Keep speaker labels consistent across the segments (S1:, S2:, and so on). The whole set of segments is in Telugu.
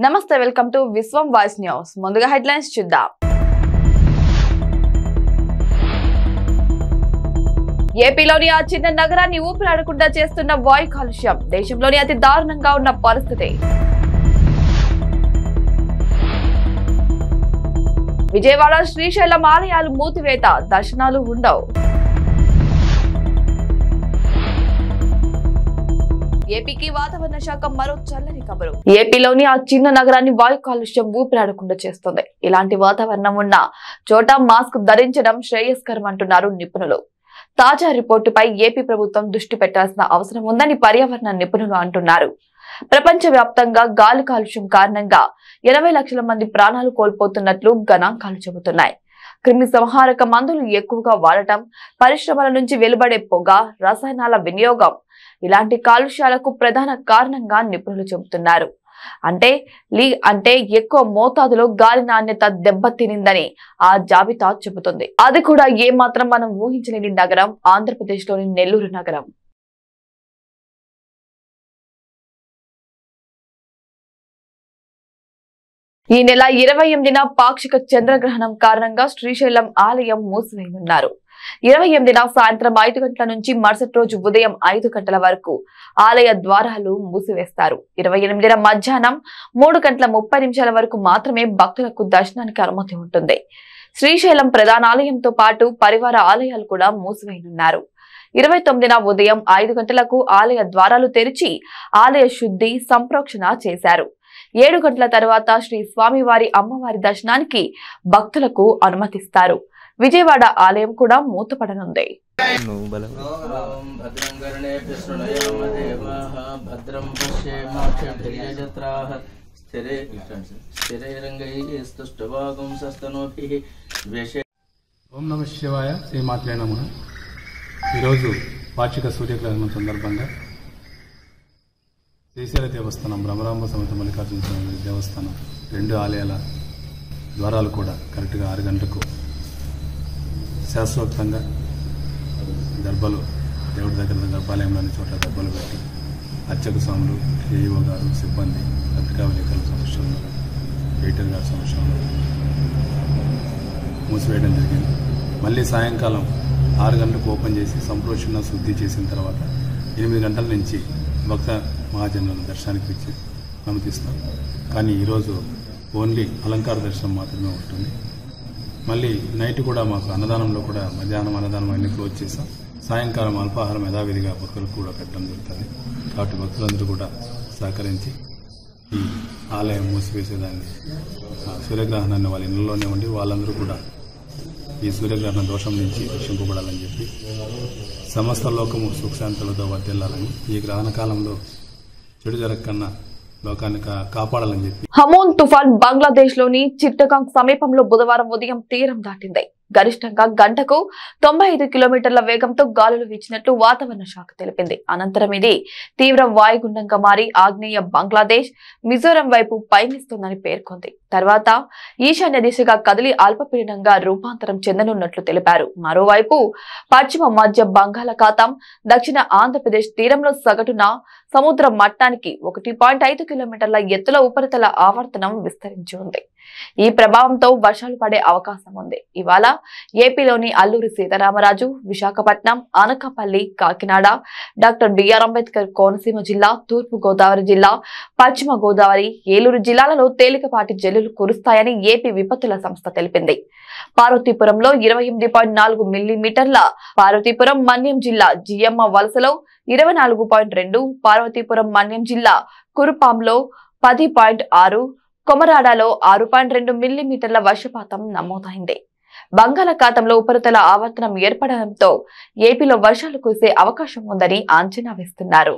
S1: నమస్తే welcome to Vishwam voice news ముందుగా హెడ్లైన్స్ చూద్దాం ఏపీలోని ఆ చిన్న నగరాన్ని ఊపిరాడకుండా చేస్తున్న వాయు కాలుష్యం దేశంలోని అతి దారుణంగా ఉన్న పరిస్థితి విజయవాడ శ్రీశైలం ఆలయాలు మూతివేత దర్శనాలు ఉండవు ఏపీకి వాతావరణ శాఖ మరో చల్లని కబరు ఏపీలోని ఆ చిన్న నగరాన్ని వాయు కాలుష్యం ఊపిరాడకుండా చేస్తుంది ఇలాంటి వాతావరణం ఉన్న చోట మాస్క్ ధరించడం శ్రేయస్కరం అంటున్నారు నిపుణులు తాజా రిపోర్టుపై ఏపీ ప్రభుత్వం దృష్టి పెట్టాల్సిన అవసరం ఉందని పర్యావరణ నిపుణులు అంటున్నారు ప్రపంచ వ్యాప్తంగా గాలి కాలుష్యం కారణంగా ఎనభై లక్షల మంది ప్రాణాలు కోల్పోతున్నట్లు గణాంకాలు చెబుతున్నాయి క్రిమి సంహారక మందులు ఎక్కువగా వాడటం పరిశ్రమల నుంచి వెలువడే పొగ రసాయనాల వినియోగం ఇలాంటి కాలుష్యాలకు ప్రధాన కారణంగా నిపుణులు చెబుతున్నారు అంటే లీ అంటే ఎక్కువ మోతాదులో గాలి నాణ్యత దెబ్బతినిందని ఆ జాబితా చెబుతుంది అది కూడా ఏ మాత్రం మనం ఊహించలేని నగరం ఆంధ్రప్రదేశ్ లోని నెల్లూరు నగరం ఈ నెల ఇరవై ఎనిమిదిన పాక్షిక చంద్రగ్రహణం కారణంగా శ్రీశైలం ఆలయం మూసివేయనున్నారు ఇరవై ఎనిమిదిన సాయంత్రం ఐదు గంటల నుంచి మరుసటి రోజు ఉదయం ఐదు గంటల వరకు ఆలయ ద్వారాలు మూసివేస్తారు ఇరవై ఎనిమిదిన మధ్యాహ్నం మూడు గంటల ముప్పై నిమిషాల వరకు మాత్రమే భక్తులకు దర్శనానికి అనుమతి ఉంటుంది శ్రీశైలం ప్రధాన ఆలయంతో పాటు పరివార ఆలయాలు కూడా మూసివేయనున్నారు ఇరవై తొమ్మిదిన ఉదయం ఐదు గంటలకు ఆలయ ద్వారాలు తెరిచి ఆలయ శుద్ధి సంప్రోక్షణ చేశారు ఏడు గంటల తర్వాత శ్రీ స్వామివారి అమ్మవారి దర్శనానికి భక్తులకు అనుమతిస్తారు విజయవాడ ఆలయం కూడా మూతపడనుంది
S2: నువ్వు బలం
S3: ఓం భద్రం కర్ణేభ్య శృణయామ దేవాః భద్రం పశ్యేమాక్షభిర్యజత్రాః స్థిరే స్థిరైరంగైः స్తుష్టవాగుంసస్తనూభిः ద్వేషే
S4: ఓం నమ శివాయ శ్రీమాత్రే నమ ఈరోజు వార్షిక సూర్యగ్రహణం సందర్భంగా శ్రీశైల దేవస్థానం భ్రమరాంబ సమేత మల్లికార్జున స్వామి దేవస్థానం రెండు ఆలయాల ద్వారాలు కూడా కరెక్ట్గా ఆరు గంటలకు శాస్త్రోక్తంగా దర్భలు దేవుడి దగ్గర గర్భాలయంలోని చోట దర్భలు పెట్టి అర్చక స్వాములు ఏఈఓ గారు సిబ్బంది పత్రికా విలేకరుల సమక్షంలో ఎడిటర్ గారి సమక్షంలో మూసివేయడం జరిగింది మళ్ళీ సాయంకాలం ఆరు గంటలకు ఓపెన్ చేసి సంప్రోషణ శుద్ధి చేసిన తర్వాత ఎనిమిది గంటల నుంచి భక్త మహాజనులను దర్శనానికి ఇచ్చి అనుమతిస్తాం కానీ ఈరోజు ఓన్లీ అలంకార దర్శనం మాత్రమే ఉంటుంది మళ్ళీ నైట్ కూడా మాకు అన్నదానంలో కూడా మధ్యాహ్నం అన్నదానం అన్ని క్లోజ్ చేసాం సాయంకాలం అల్పాహారం యథావిధిగా భక్తులకు కూడా పెట్టడం జరుగుతుంది కాబట్టి భక్తులందరూ కూడా సహకరించి ఈ ఆలయం మూసివేసేదాన్ని ఆ సూర్యగ్రహణాన్ని వాళ్ళ ఇళ్లలోనే ఉండి వాళ్ళందరూ కూడా ఈ సూర్యగ్రహణ దోషం నుంచి రక్షింపబడాలని చెప్పి సమస్త లోకము సుఖశాంతులతో వర్తిల్లాలని ఈ గ్రహణ కాలంలో చెడు జరగకన్నా లోకాన్ని కా- కాపాడాలని చెప్పి
S1: హమోన్ తుఫాన్ బంగ్లాదేశ్ లోని చిట్టగాంగ్ సమీపంలో బుధవారం ఉదయం తీరం దాటింది గరిష్టంగా గంటకు తొంభై ఐదు కిలోమీటర్ల వేగంతో గాలులు వీచినట్లు వాతావరణ శాఖ తెలిపింది అనంతరం ఇది తీవ్ర వాయుగుండంగా మారి ఆగ్నేయ బంగ్లాదేశ్ మిజోరం వైపు పయనిస్తోందని పేర్కొంది తర్వాత ఈశాన్య దిశగా కదిలి అల్పపీడనంగా రూపాంతరం చెందనున్నట్లు తెలిపారు మరోవైపు పశ్చిమ మధ్య బంగాళాఖాతం దక్షిణ ఆంధ్రప్రదేశ్ తీరంలో సగటున సముద్ర మట్టానికి ఒకటి పాయింట్ ఐదు కిలోమీటర్ల ఎత్తుల ఉపరితల ఆవర్తనం విస్తరించి ఉంది ఈ ప్రభావంతో వర్షాలు పడే అవకాశం ఉంది ఇవాళ ఏపీలోని అల్లూరి సీతారామరాజు విశాఖపట్నం అనకాపల్లి కాకినాడ డాక్టర్ బిఆర్ అంబేద్కర్ కోనసీమ జిల్లా తూర్పు గోదావరి జిల్లా పశ్చిమ గోదావరి ఏలూరు జిల్లాలలో తేలికపాటి జల్లులు కురుస్తాయని ఏపీ విపత్తుల సంస్థ తెలిపింది పార్వతీపురంలో ఇరవై ఎనిమిది పాయింట్ నాలుగు మిల్లీమీటర్ల పార్వతీపురం మన్యం జిల్లా జియమ్మ వలసలో ఇరవై నాలుగు పాయింట్ రెండు పార్వతీపురం మన్యం జిల్లా కురుపాంలో పది పాయింట్ ఆరు కొమరాడలో ఆరు పాయింట్ రెండు మిల్లీమీటర్ల వర్షపాతం నమోదైంది బంగాళాఖాతంలో ఉపరితల ఆవర్తనం ఏర్పడడంతో ఏపీలో వర్షాలు కురిసే అవకాశం ఉందని అంచనా వేస్తున్నారు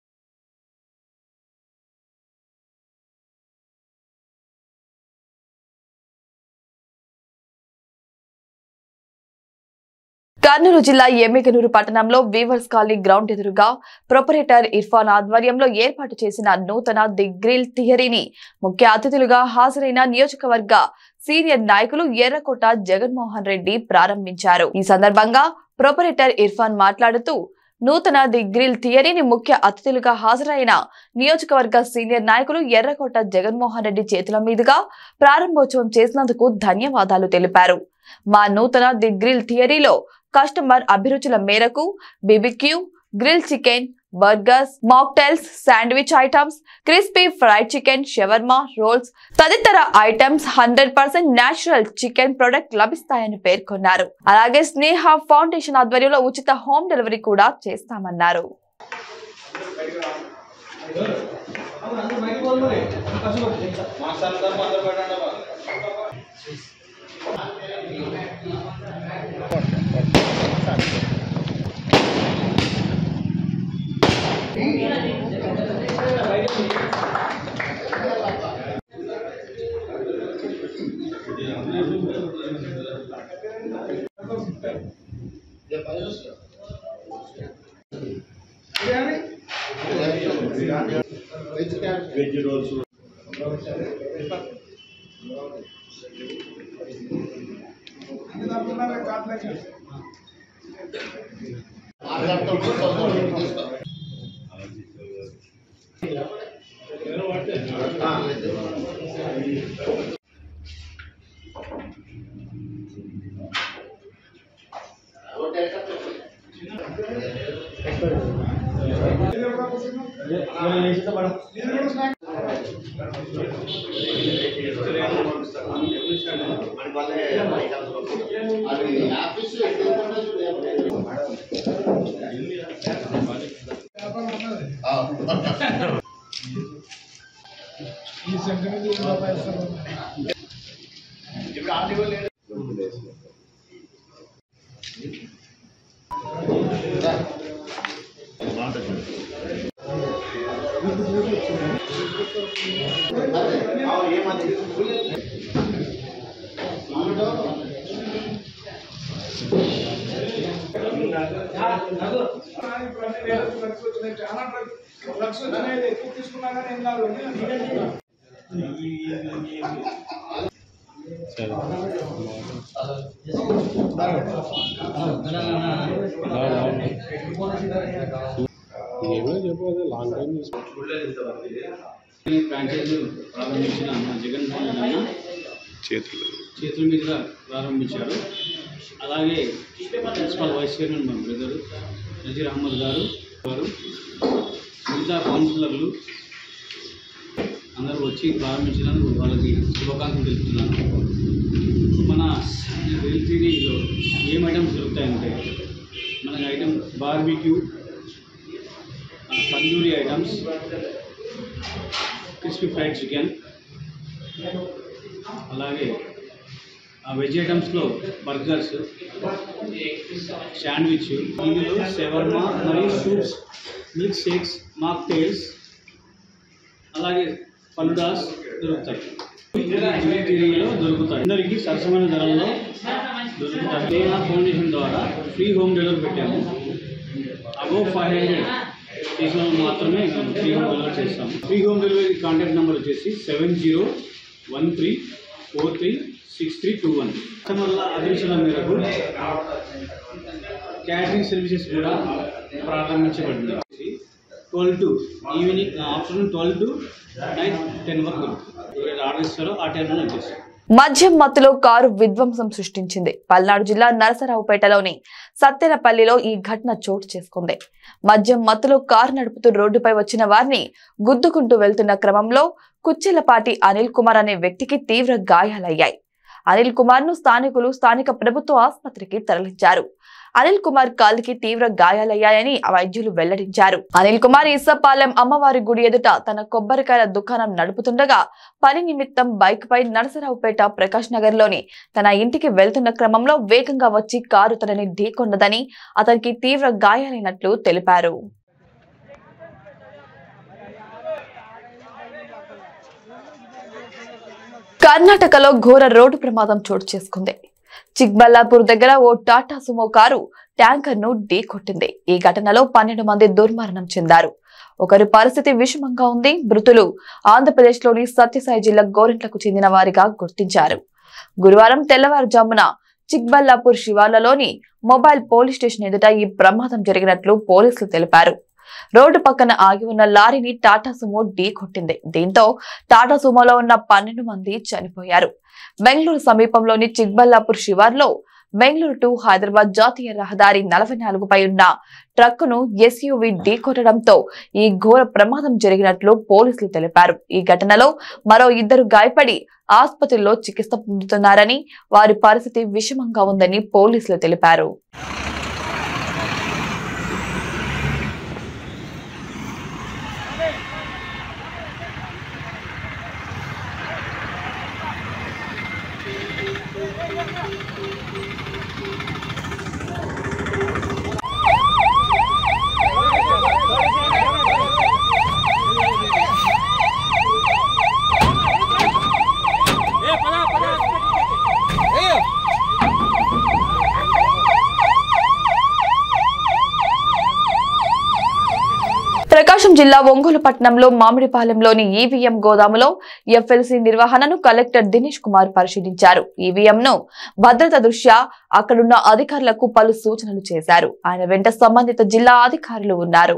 S1: కర్నూలు జిల్లా ఎమ్మిగనూరు పట్టణంలో వీవర్స్ కాలనీ గ్రౌండ్ ఎదురుగా ప్రొపరేటర్ ఇర్ఫాన్ ఆధ్వర్యంలో ఏర్పాటు చేసిన నూతన ది గ్రిల్ థియరీని ముఖ్య అతిథులుగా హాజరైన నియోజకవర్గ సీనియర్ నాయకులు ఎర్రకోట జగన్మోహన్ రెడ్డి ప్రారంభించారు ఈ సందర్భంగా ప్రొపరేటర్ ఇర్ఫాన్ మాట్లాడుతూ నూతన ది గ్రిల్ థియరీని ముఖ్య అతిథులుగా హాజరైన నియోజకవర్గ సీనియర్ నాయకులు ఎర్రకోట జగన్మోహన్ రెడ్డి చేతుల మీదుగా ప్రారంభోత్సవం చేసినందుకు ధన్యవాదాలు తెలిపారు మా నూతన ది గ్రిల్ థియరీలో కస్టమర్ అభిరుచుల మేరకు BBQ grill chicken burgers mocktails sandwich items crispy fried chicken షవర్మా రోల్స్ తదితర items hundred percent natural chicken product లభిస్తాయని పేర్కొన్నారు అలాగే స్నేహ ఫౌండేషన్ ఆధ్వర్యంలో ఉచిత హోమ్ డెలివరీ కూడా చేస్తామన్నారు
S2: వెజ్ రోల్స్
S5: ఈ ఫ్రాంచైజీ ప్రారంభించిన మా జగన్మోహన్ రెడ్డి అన్న చేతుల మీదుగా ప్రారంభించారు అలాగే ప్రిన్సిపల్ వైస్ చైర్మన్ మా బ్రదర్ నజీర్ అహ్మద్ గారు గారు మిగతా కౌన్సిలర్లు అందరూ వచ్చి ప్రారంభించినందుకు వాళ్ళకి శుభాకాంక్షలు తెలుపుతున్నాను మన ఎల్టీడీలో ఏం ఐటమ్స్ దొరుకుతాయంటే మనకి item barbecue tandoori items crispy fried chicken అలాగే ఆ వెజ్ ఐటమ్స్లో బర్గర్స్ శాండ్విచ్ ఇందులో షవర్మా మరియు సూప్స్ మిల్క్ షేక్స్ మాక్టైల్స్ అలాగే ఫలుడాస్ దొరుకుతాయి గిరిగిరిలో దొరుకుతాయి అందరికీ సరసమైన ధరల్లో దొరుకుతాయి నేహా ఫౌండేషన్ ద్వారా ఫ్రీ హోమ్ డెలివరీ పెట్టాము అబౌవ్ ఫైవ్ హండ్రెడ్ చేసిన వాళ్ళు మాత్రమే మేము ఫ్రీ హోమ్ డెలివరీ చేస్తాం free home delivery contact number వచ్చేసి seven zero one three four three six three two one కస్టమర్ల అభిరుచుల మేరకు క్యాటరింగ్ సర్వీసెస్ కూడా ప్రారంభించబడింది twelve to evening afternoon twelve to night ten వరకు ఎవరైతే ఆర్డర్ ఇస్తారో ఆ టైంలో వచ్చేస్తాం
S1: మద్యం మత్తులో కారు విధ్వంసం సృష్టించింది పల్నాడు జిల్లా నరసరావుపేటలోని సత్తెనపల్లిలో ఈ ఘటన చోటు చేసుకుంది మద్యం మత్తులో కారు నడుపుతూ రోడ్డుపై వచ్చిన వారిని గుద్దుకుంటూ వెళ్తున్న క్రమంలో కుచ్చెలపాటి అనిల్ కుమార్ అనే వ్యక్తికి తీవ్ర గాయాలయ్యాయి అనిల్ కుమార్ ను స్థానికులు స్థానిక ప్రభుత్వ ఆసుపత్రికి తరలించారు అనిల్ కుమార్ కాలికి తీవ్ర గాయాలయ్యాయని వైద్యులు వెల్లడించారు అనిల్ కుమార్ ఇసపాలెం అమ్మవారి గుడి ఎదుట తన కొబ్బరికాయల దుకాణం నడుపుతుండగా పని నిమిత్తం బైక్ పై నరసరావుపేట ప్రకాష్ నగర్ లోని తన ఇంటికి వెళ్తున్న క్రమంలో వేగంగా వచ్చి కారు తనని ఢీకొన్నదని అతనికి తీవ్ర గాయాలైనట్లు తెలిపారు కర్ణాటకలో ఘోర రోడ్డు ప్రమాదం చోటు చేసుకుంది చిక్బల్లాపూర్ దగ్గర ఓ టాటా సుమో కారు ట్యాంకర్ ను ఢీకొట్టింది ఈ ఘటనలో పన్నెండు మంది దుర్మరణం చెందారు ఒకరి పరిస్థితి విషమంగా ఉంది మృతులు ఆంధ్రప్రదేశ్ లోని సత్యసాయి జిల్లా గోరింట్లకు చెందిన వారిగా గుర్తించారు గురువారం తెల్లవారుజామున చిక్బల్లాపూర్ శివార్లలోని మొబైల్ పోలీస్ స్టేషన్ ఎదుట ఈ ప్రమాదం జరిగినట్లు పోలీసులు తెలిపారు రోడ్డు పక్కన ఆగి ఉన్న లారీని టాటా సుమో ఢీ కొట్టింది దీంతో టాటా సుమోలో ఉన్న పన్నెండు మంది చనిపోయారు బెంగళూరు సమీపంలోని చిక్బల్లాపూర్ శివార్లో బెంగళూరు టు హైదరాబాద్ జాతీయ రహదారి నలభై నాలుగుపై ఉన్న ట్రక్కును ఎస్యూవి ఢీకొట్టడంతో ఈ ఘోర ప్రమాదం జరిగినట్లు పోలీసులు తెలిపారు ఈ ఘటనలో మరో ఇద్దరు గాయపడి ఆసుపత్రిలో చికిత్స పొందుతున్నారని వారి పరిస్థితి విషమంగా ఉందని పోలీసులు తెలిపారు ప్రకాశం జిల్లా ఒంగోలు పట్టణంలో మామిడిపాలెంలోని ఈవీఎం గోదాములో ఎఫ్ఎల్సీ నిర్వహణను కలెక్టర్ దినేష్ కుమార్ పరిశీలించారు ఈవీఎం ను భద్రత దృష్ట్యా అక్కడున్న అధికారులకు పలు సూచనలు చేశారు ఆయన వెంట సంబంధిత జిల్లా అధికారులు ఉన్నారు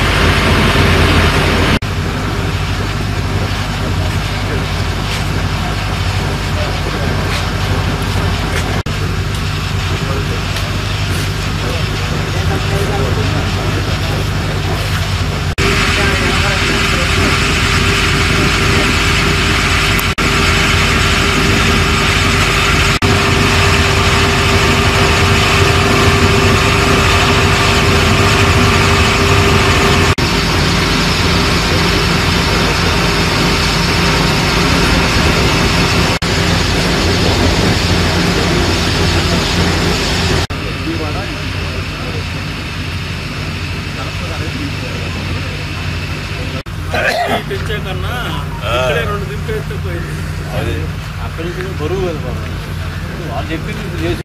S5: తెచ్చే కన్నా ఇక్కడే రెండు దింపేస్తే పోయింది
S3: అక్కడి నుంచి బరువు కదా బాబు. వాళ్ళు చెప్పింది చేసి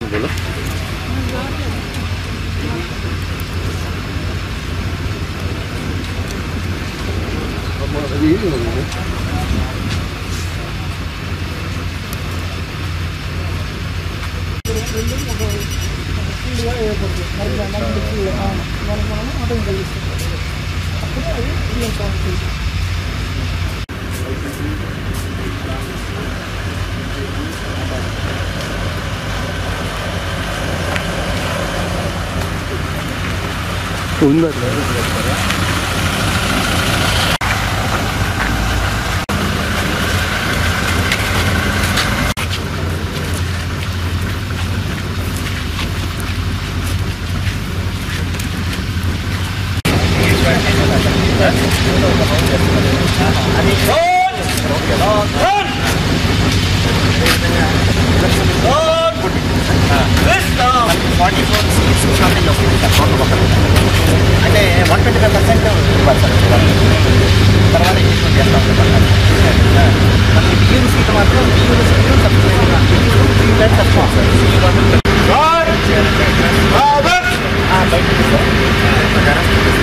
S6: ఫార్టీ ఫోర్ సీట్స్ షాపింగ్ వస్తుంది సార్ టోటల్ ఒక అంటే వన్ ట్వంటీ ఫైవ్ పర్సెంట్ ఇవ్వాలి సార్ తర్వాత ఇంక్లూడ్ చేస్తాం సార్ మనకి బియ్యం సీట్ మాత్రం బియ్యం సీట్లు సబ్సిడీ త్రీ ల్యాక్స్ తక్కువ సార్ బయట ఉంది సార్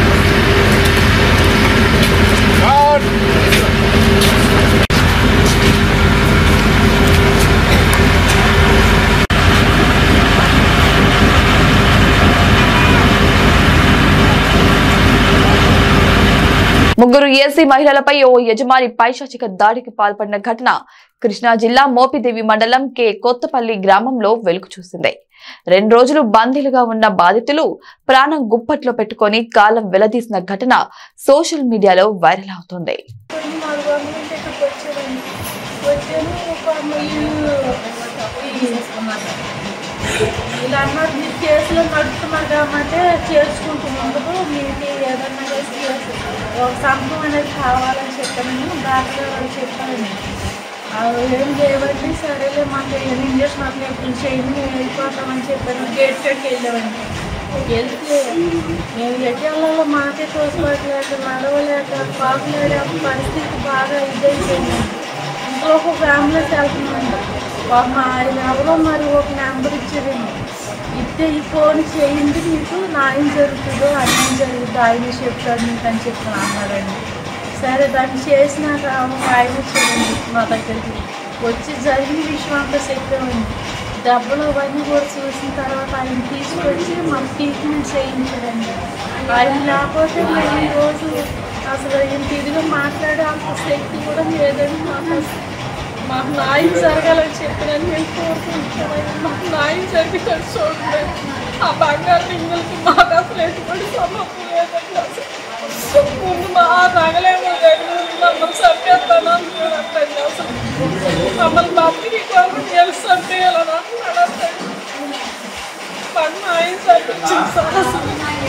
S1: ముగ్గురు ఏసీ మహిళలపై ఓ యజమాని పైశాచిక దాడికి పాల్పడిన ఘటన కృష్ణా జిల్లా మోపిదేవి మండలం కె కొత్తపల్లి గ్రామంలో వెలుగు చూసింది రెండు రోజులు బందీలుగా ఉన్న బాధితులు ప్రాణం గుప్పట్లో పెట్టుకొని కాలం వెలదీసిన ఘటన సోషల్ మీడియాలో వైరల్ అవుతోంది
S7: కొన్ని నాలుగు వందల నుంచి ఇక్కడికి వచ్చేదండి వచ్చాను ఒక అమ్మాయి ఇలా అన్నారు మీరు కేసులో నడుపుతున్నారు కాబట్టి చేసుకుంటూ ముందుకు మీకు ఏదన్నా చేసి కేసు ఒక సంతకం అనేది కావాలని చెప్పాను డాక్టర్ గారు చెప్పారండి అవి ఏం చేయబట్టి సరేలే మాకు ఏం ఇంజక్షన్ అట్లా ఎప్పుడు చేయండి మేము వెళ్ళిపోతామని చెప్పాను గేట్ కట్కి వెళ్ళామండి వెళ్తే మేము ఎటు వెళ్ళాలో మాకే తోసుకోవట్లేక నడవలేక పాపలేడే పరిస్థితి బాగా ఇదైపోయింది ఇంట్లో ఒక అంబులెన్స్ వెళ్తుందండి పాప ఆయన ఎవరో మరి ఒక నెంబర్ ఇచ్చారండి ఇస్తే ఈ ఫోన్ చేయండి మీకు న్యాయం జరుగుతుందో అన్యాయం జరుగుతుందో ఆయన చెప్తాడు మీకు అని చెప్పి అన్నారండి సరే దాన్ని చేసినాక ఒక ఆయన వచ్చాడండి మా దగ్గరికి వచ్చి జరిగిన విషయం అంతా చెప్పామండి దెబ్బలు అవన్నీ కూడా చూసిన తర్వాత ఆయన తీసుకొచ్చి మాకు ట్రీట్మెంట్ చేయించాడండి ఆయన లేకపోతే మేము ఈ రోజు అసలు ఇంత ఇదిగా మాట్లాడే అంత శక్తి కూడా లేదండి మాకు అసలు. మాకు న్యాయం జరగాలని చెప్పినని మేము కోరుకుంటున్నాం మాకు న్యాయం జరిగేటట్టు చూడండి ఆ బంగారు రింగులకి మాకు అసలు ఎటువంటి సమస్య లేదండి అసలు ముందు మా నగలేమో జరిగింది మమ్మల్ని చంపేస్తాను అంటున్నాడు అసలు మమ్మల్ని బతికి కొరకు తెలుసు అంటే ఇలా అంటున్నాడు అసలు మాకు న్యాయం జరిపించింది సార్ అసలు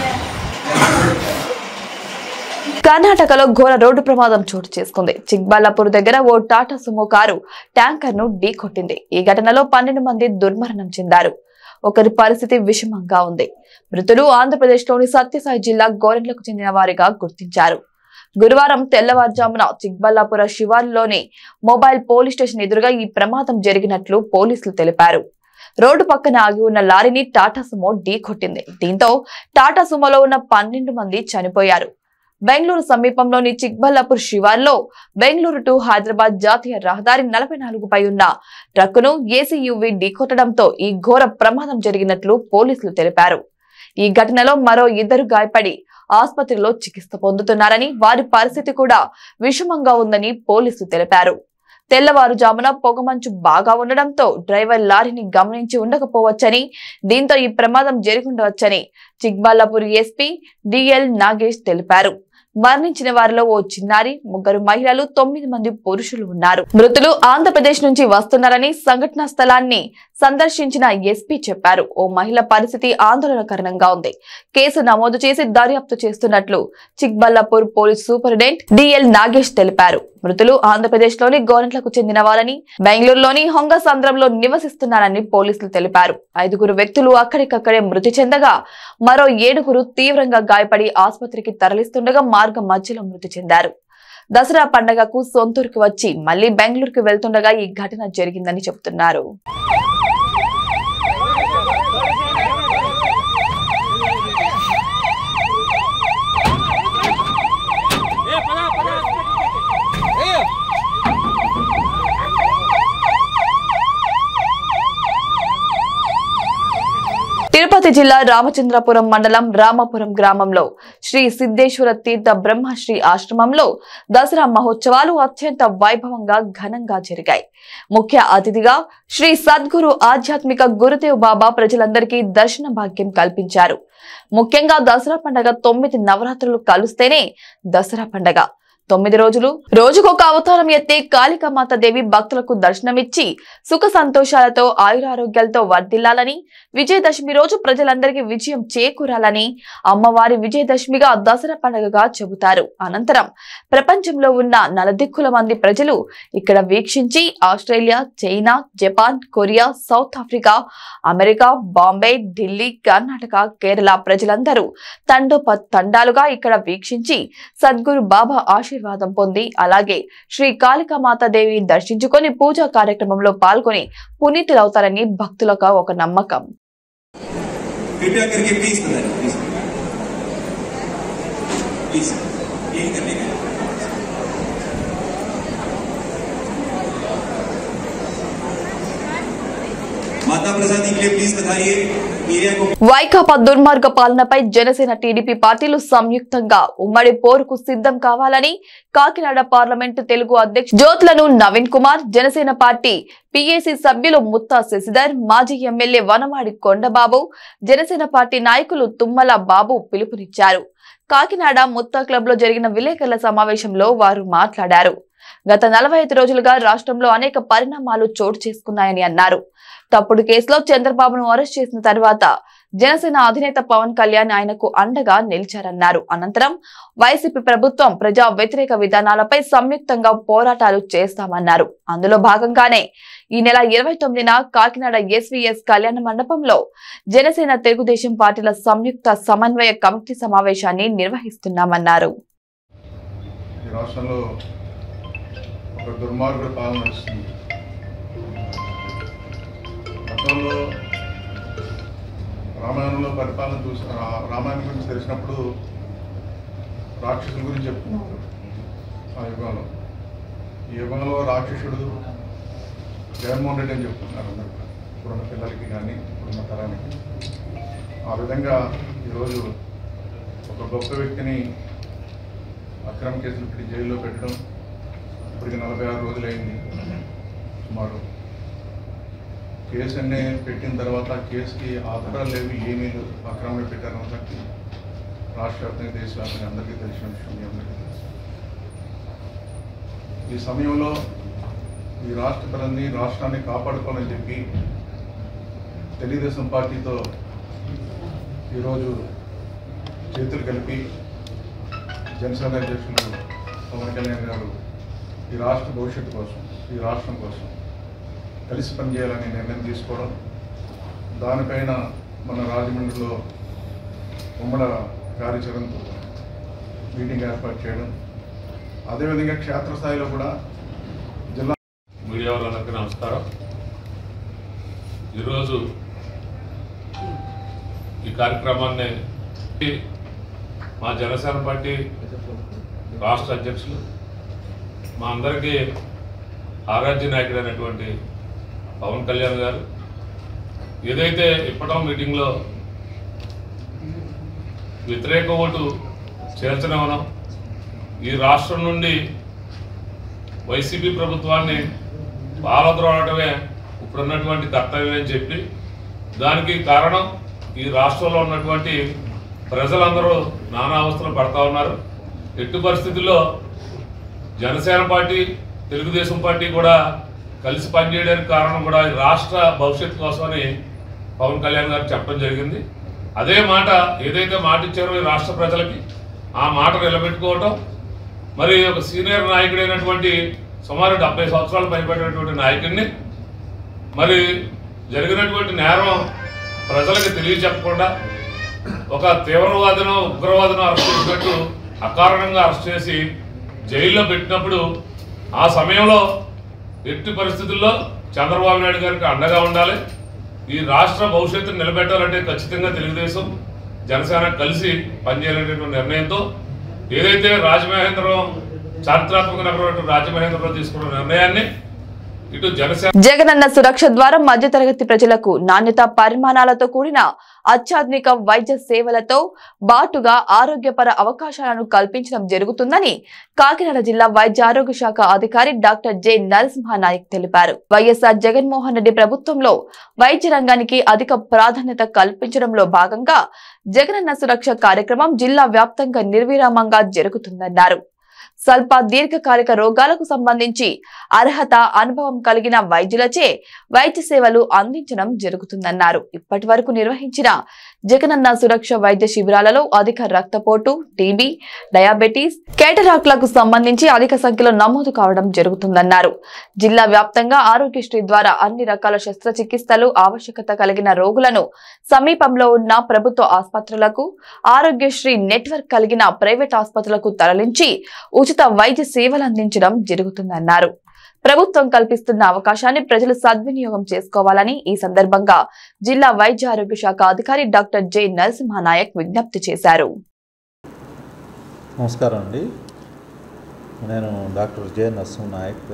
S1: కర్ణాటకలో ఘోర రోడ్డు ప్రమాదం చోటు చేసుకుంది చిక్బల్లాపూర్ దగ్గర ఓ టాటా సుమో కారు ట్యాంకర్ ను ఢీకొట్టింది ఈ ఘటనలో పన్నెండు మంది దుర్మరణం చెందారు ఒకరి పరిస్థితి విషమంగా ఉంది మృతులు ఆంధ్రప్రదేశ్ లోని సత్యసాయి జిల్లా గోరెంట్లకు చెందిన వారిగా గుర్తించారు గురువారం తెల్లవారుజామున చిక్బల్లాపుర శివారులోని మొబైల్ పోలీస్ స్టేషన్ ఎదురుగా ఈ ప్రమాదం జరిగినట్లు పోలీసులు తెలిపారు రోడ్డు పక్కన ఆగి ఉన్న లారీని టాటా సుమో ఢీకొట్టింది దీంతో టాటా సుమోలో ఉన్న పన్నెండు మంది చనిపోయారు బెంగళూరు సమీపంలోని చిక్బల్లాపూర్ శివార్లో బెంగళూరు టు హైదరాబాద్ జాతీయ రహదారి నలభై నాలుగుపై ఉన్న ట్రక్కును ఏసీయూవీ ఢీకొట్టడంతో ఈ ఘోర ప్రమాదం జరిగినట్లు పోలీసులు తెలిపారు ఈ ఘటనలో మరో ఇద్దరు గాయపడి ఆసుపత్రిలో చికిత్స పొందుతున్నారని వారి పరిస్థితి కూడా విషమంగా ఉందని పోలీసులు తెలిపారు తెల్లవారుజామున పొగమంచు బాగా ఉండడంతో డ్రైవర్ లారీని గమనించి ఉండకపోవచ్చని దీంతో ఈ ప్రమాదం జరిగి ఉండవచ్చని చిక్బాలాపూర్ ఎస్పీ డిఎల్ నాగేష్ తెలిపారు మరణించిన వారిలో ఓ చిన్నారి ముగ్గురు మహిళలు తొమ్మిది మంది పురుషులు ఉన్నారు మృతులు ఆంధ్రప్రదేశ్ నుంచి వస్తున్నారని సంఘటనా స్థలాన్ని సందర్శించిన ఎస్పీ చెప్పారు ఓ మహిళ పరిస్థితి ఆందోళనకరంగా ఉంది కేసు నమోదు చేసి దర్యాప్తు చేస్తున్నట్లు Chikballapur police superintendent DL Nagesh తెలిపారు మృతులు ఆంధ్రప్రదేశ్ లోని గోరంట్లకు చెందిన వారని బెంగళూరులోని హొంగసంద్రంలో నివసిస్తున్నారని పోలీసులు తెలిపారు ఐదుగురు వ్యక్తులు అక్కడికక్కడే మృతి చెందగా మరో ఏడుగురు తీవ్రంగా గాయపడి ఆసుపత్రికి తరలిస్తుండగా మార్గం మధ్యలో మృతి చెందారు దసరా పండగకు సొంతూరుకు వచ్చి మళ్లీ బెంగళూరుకు వెళ్తుండగా ఈ ఘటన జరిగిందని చెబుతున్నారు తిరుపతి జిల్లా రామచంద్రపురం మండలం రామాపురం గ్రామంలో శ్రీ సిద్ధేశ్వర తీర్థ బ్రహ్మశ్రీ ఆశ్రమంలో దసరా మహోత్సవాలు అత్యంత వైభవంగా ఘనంగా జరిగాయి ముఖ్య అతిథిగా శ్రీ సద్గురు ఆధ్యాత్మిక గురుదేవ్ బాబా ప్రజలందరికీ దర్శన భాగ్యం కల్పించారు ముఖ్యంగా దసరా పండగ తొమ్మిది నవరాత్రులు కలుస్తేనే దసరా పండగ తొమ్మిది రోజులు రోజుకొక అవతారం ఎత్తే కాళికామాత దేవి భక్తులకు దర్శనమిచ్చి సుఖ సంతోషాలతో ఆయురారోగ్యాలతో వర్ధిల్లాలని విజయదశమి రోజు ప్రజలందరికీ విజయం చేకూరాలని అమ్మవారి విజయదశమిగా దసరా పండుగగా చెబుతారు అనంతరం ప్రపంచంలో ఉన్న నలదిక్కుల మంది ప్రజలు ఇక్కడ వీక్షించి Australia China Japan Korea South Africa America Bombay Delhi Karnataka Kerala ప్రజలందరూ తండోప తండాలుగా ఇక్కడ వీక్షించి సద్గురు బాబా ఆశీర్వాదం పొంది అలాగే శ్రీ కాళికామాత దేవిని దర్శించుకొని పూజా కార్యక్రమంలో పాల్గొని పునీతులవుతారని భక్తులకు ఒక నమ్మకం
S8: कृपया करके प्लीज बताइए प्लीज प्लीज यही करने का माता प्रसादी के लिए प्लीज बताइए एरिया को
S1: వైకాపా దుర్మార్గ పాలనపై జనసేన టీడీపీ పార్టీలు సంయుక్తంగా ఉమ్మడి పోరుకు సిద్ధం కావాలని కాకినాడ పార్లమెంటు తెలుగు అధ్యక్షుడు జ్యోతులను నవీన్ కుమార్ జనసేన పార్టీ పిఏసి సభ్యులు ముత్తా శశిధర్ మాజీ ఎమ్మెల్యే వనమాడి కొండబాబు జనసేన పార్టీ నాయకులు తుమ్మల బాబు పిలుపునిచ్చారు కాకినాడ ముత్తా క్లబ్ లో జరిగిన విలేకరుల సమావేశంలో వారు మాట్లాడారు గత నలభై ఐదు రోజులుగా రాష్ట్రంలో అనేక పరిణామాలు చోటు చేసుకున్నాయని అన్నారు తప్పుడు కేసులో చంద్రబాబును అరెస్ట్ చేసిన తర్వాత జనసేన అధినేత పవన్ కళ్యాణ్ ఆయనకు అండగా నిలిచారన్నారు అనంతరం వైసీపీ ప్రభుత్వం ప్రజా వ్యతిరేక విధానాలపై సంయుక్తంగా పోరాటాలు చేస్తామన్నారు అందులో భాగంగానే ఈ నెల ఇరవై తొమ్మిదిన కాకినాడ ఎస్వీఎస్ కళ్యాణ మండపంలో జనసేన తెలుగుదేశం పార్టీల సంయుక్త సమన్వయ కమిటీ సమావేశాన్ని నిర్వహిస్తున్నామన్నారు
S2: ఈ రాష్ట్రంలో ఒక దుర్మార్గుడు పాలన నడుస్తుంది గతంలో రామాయణంలో పరిపాలన చూసి రా- రామాయణం గురించి తెలిసినప్పుడు రాక్షసుల గురించి చెప్తున్నారు ఆ యుగంలో ఈ యుగంలో రాక్షసుడు జగన్మోహన్ రెడ్డి అని చెప్తున్నారు అందరూ కూడా. ఇప్పుడున్న పిల్లలకి కానీ ఇప్పుడున్న తరానికి ఆ విధంగా ఈరోజు ఒక గొప్ప వ్యక్తిని అక్రమ కేసులు పెట్టి జైల్లో పెట్టడం ఇప్పటికి నలభై ఆరు రోజులైంది సుమారు కేసు అన్నీ పెట్టిన తర్వాత ఆ కేసుకి ఆధారాలు లేవు ఏమీ లేవు అక్రమంగా పెట్టారన్న సంగతి రాష్ట్ర వ్యాప్తంగా దేశవ్యాప్తంగా అందరికీ తెలిసిన విషయం మీ అందరికీ తెలుసు ఈ సమయంలో ఈ రాష్ట్ర ప్రజల్ని రాష్ట్రాన్ని కాపాడుకోవాలని చెప్పి తెలుగుదేశం పార్టీతో ఈరోజు చేతులు కలిపి జనసేన అధ్యక్షులు పవన్ కళ్యాణ్ గారు ఈ రాష్ట్ర భవిష్యత్తు కోసం ఈ రాష్ట్రం కోసం కలిసి పనిచేయాలని నిర్ణయం తీసుకోవడం దానిపైన మన రాజమండ్రిలో ఉమ్మడ కార్యాచరణతో మీటింగ్ ఏర్పాటు చేయడం అదేవిధంగా క్షేత్రస్థాయిలో కూడా జిల్లా
S9: మీడియా వాళ్ళందరికీ నమస్కారం ఈరోజు ఈ కార్యక్రమాన్ని మా జనసేన పార్టీ రాష్ట్ర అధ్యక్షులు మా అందరికీ ఆరాధ్య నాయకుడు అయినటువంటి పవన్ కళ్యాణ్ గారు ఏదైతే ఇప్పటం మీటింగ్లో వ్యతిరేక ఓటు చేర్చనివ్వడం ఈ రాష్ట్రం నుండి వైసీపీ ప్రభుత్వాన్ని పాలద్రోడటమే ఇప్పుడున్నటువంటి కర్తవ్యం అని చెప్పి దానికి కారణం ఈ రాష్ట్రంలో ఉన్నటువంటి ప్రజలందరూ నానా అవస్థలు పడతా ఉన్నారు ఎట్టి పరిస్థితుల్లో జనసేన పార్టీ తెలుగుదేశం పార్టీ కూడా కలిసి పనిచేయడానికి కారణం కూడా ఈ రాష్ట్ర భవిష్యత్తు కోసమని పవన్ కళ్యాణ్ గారు చెప్పడం జరిగింది అదే మాట ఏదైతే మాట ఇచ్చారో ఈ రాష్ట్ర ప్రజలకి ఆ మాట నిలబెట్టుకోవటం మరి ఒక సీనియర్ నాయకుడైనటువంటి సుమారు డెబ్బై సంవత్సరాలు పైబడినటువంటి నాయకుడిని మరి జరిగినటువంటి నేరం ప్రజలకు తెలియచెప్పకుండా ఒక తీవ్రవాదను ఉగ్రవాదను అరెస్ట్ చేసినట్టు అకారణంగా అరెస్ట్ చేసి జైల్లో పెట్టినప్పుడు ఆ సమయంలో ఎట్టి పరిస్థితుల్లో చంద్రబాబు నాయుడు గారికి అండగా ఉండాలి ఈ రాష్ట్ర భవిష్యత్తును నిలబెట్టాలంటే ఖచ్చితంగా తెలుగుదేశం జనసేన కలిసి పనిచేయాలనేటువంటి నిర్ణయంతో ఏదైతే రాజమహేంద్రం చారిత్రాత్మక నగరం రాజమహేంద్రంలో తీసుకున్న నిర్ణయాన్ని ఇటు జనసేన
S1: జగనన్న సురక్ష ద్వారా మధ్యతరగతి ప్రజలకు నాణ్యత పరిమాణాలతో కూడిన అత్యాధునిక వైద్య సేవలతో బాటుగా ఆరోగ్యపర అవకాశాలను కల్పించడం జరుగుతుందని కాకినాడ జిల్లా వైద్య ఆరోగ్య శాఖ అధికారి డాక్టర్ జె నరసింహనాయక్ తెలిపారు వైఎస్ఆర్ జగన్మోహన్ రెడ్డి ప్రభుత్వంలో వైద్య రంగానికి అధిక ప్రాధాన్యత కల్పించడంలో భాగంగా జగనన్న సురక్ష కార్యక్రమం జిల్లా వ్యాప్తంగా నిర్విరామంగా జరుగుతుందన్నారు స్వల్ప దీర్ఘకాలిక రోగాలకు సంబంధించి అర్హత అనుభవం కలిగిన వైద్యులచే వైద్య సేవలు అందించడం జరుగుతుందన్నారు ఇప్పటి వరకు నిర్వహించిన జగనన్న సురక్ష వైద్య శిబిరాలలో అధిక రక్తపోటు టీబీ డయాబెటీస్ కేటరాక్లకు సంబంధించి అధిక సంఖ్యలో నమోదు కావడం జరుగుతుందన్నారు జిల్లా వ్యాప్తంగా ఆరోగ్యశ్రీ ద్వారా అన్ని రకాల శస్త్రచికిత్సలు ఆవశ్యకత కలిగిన రోగులను సమీపంలో ఉన్న ప్రభుత్వ ఆసుపత్రులకు ఆరోగ్యశ్రీ నెట్వర్క్ కలిగిన ప్రైవేట్ ఆసుపత్రులకు తరలించి ఉచిత వైద్య సేవలు అందించడం జరుగుతుందన్నారు ప్రభుత్వం కల్పిస్తున్న అవకాశాన్ని ప్రజలు సద్వినియోగం చేసుకోవాలని ఈ సందర్భంగా జిల్లా వైద్య ఆరోగ్య శాఖ అధికారి డాక్టర్ జె నరసింహనాయక్ విజ్ఞప్తి చేశారు
S10: నమస్కారం అండి నేను doctor J Narasimha Nayak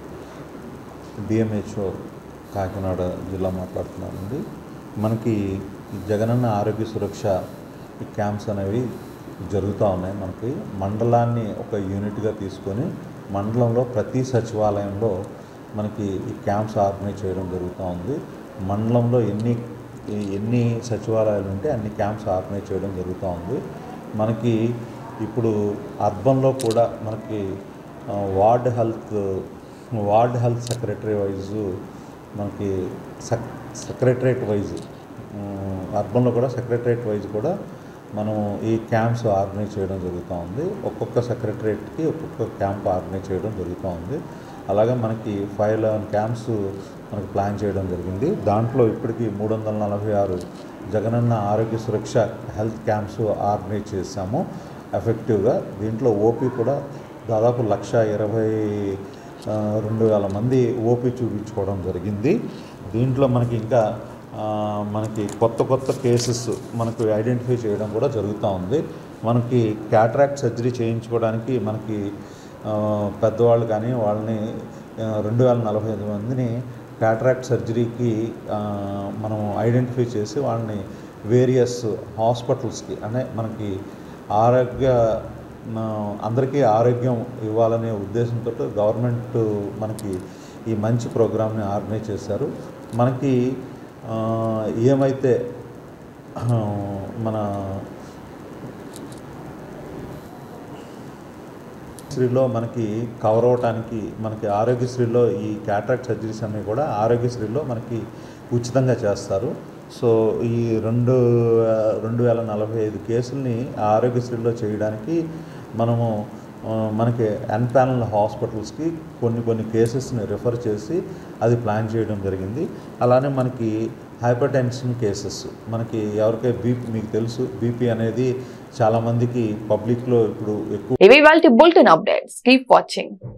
S10: DMHO Kakinada జిల్లా మాట్లాడుతున్నానండి మనకి ఈ జగనన్న ఆరోగ్య సురక్ష ఈ క్యాంప్స్ అనేవి జరుగుతూ ఉన్నాయి మనకి మండలాన్ని ఒక యూనిట్గా తీసుకొని మండలంలో ప్రతి సచివాలయంలో మనకి ఈ క్యాంప్స్ ఆర్గనైజ్ చేయడం జరుగుతూ ఉంది మండలంలో ఎన్ని ఎన్ని సచివాలయాలు ఉంటే అన్ని క్యాంప్స్ ఆర్గనైజ్ చేయడం జరుగుతూ ఉంది మనకి ఇప్పుడు అర్బన్లో కూడా మనకి ఆ, ward health ward health secretary wise మనకి సెక్ సెక్రటరేట్ వైజ్ ఉమ్, అర్బన్లో కూడా సెక్రటరేట్ వైజ్ కూడా మనం ఈ క్యాంప్స్ ఆర్గనైజ్ చేయడం జరుగుతూ ఉంది ఒక్కొక్క సెక్రటరేట్కి ఒక్కొక్క క్యాంప్ ఆర్గనైజ్ చేయడం జరుగుతూ ఉంది అలాగే మనకి ఫైవ్ లెవెన్ క్యాంప్స్ మనకి ప్లాన్ చేయడం జరిగింది దాంట్లో ఇప్పటికి మూడు వందల నలభై ఆరు జగనన్న ఆరోగ్య సురక్ష హెల్త్ క్యాంప్స్ ఆర్గనైజ్ చేశాము ఎఫెక్టివ్గా దీంట్లో ఓపీ కూడా దాదాపు లక్ష ఇరవై ఆ, రెండు వేల మంది ఓపీ చూపించుకోవడం జరిగింది దీంట్లో మనకి ఇంకా ఆ, మనకి కొత్త కొత్త కేసెస్ మనకు ఐడెంటిఫై చేయడం కూడా జరుగుతూ ఉంది మనకి క్యాట్రాక్ట్ సర్జరీ చేయించుకోవడానికి మనకి ఆ, పెద్దవాళ్ళు కానీ వాళ్ళని రెండు వేల నలభై ఐదు మందిని క్యాటరాక్ట్ సర్జరీకి ఆ, మనం ఐడెంటిఫై చేసి వాళ్ళని వేరియస్ హాస్పిటల్స్కి అంటే మనకి ఆరోగ్య ఆ, అందరికీ ఆరోగ్యం ఇవ్వాలనే ఉద్దేశంతో గవర్నమెంట్ మనకి ఈ మంచి ప్రోగ్రామ్ని ఆర్గనైజ్ చేశారు మనకి ఆ, ఏమైతే ఆ, మన శ్రీలో మనకి కవర్ అవటానికి మనకి ఆరోగ్యశ్రీలో ఈ క్యాట్రాక్ట్ సర్జరీస్ అన్నీ కూడా ఆరోగ్యశ్రీలో మనకి ఉచితంగా చేస్తారు సో ఈ రెండు రెండు వేల నలభై ఐదు కేసుల్ని ఆరోగ్యశ్రీలో చేయడానికి మనము ఆ, మనకి అన్పానల్ హాస్పిటల్స్కి కొన్ని కొన్ని కేసెస్ని రిఫర్ చేసి అది ప్లాన్ చేయడం జరిగింది అలానే మనకి హైపర్ టెన్షన్ కేసెస్ మనకి ఎవరికై బీపీ మీకు తెలుసు బీపీ అనేది చాలామందికి పబ్లిక్లో ఇప్పుడు ఎక్కువ
S1: ఇవి వాళ్ళ బులెటిన్ అప్డేట్స్ కీప్ వాచింగ్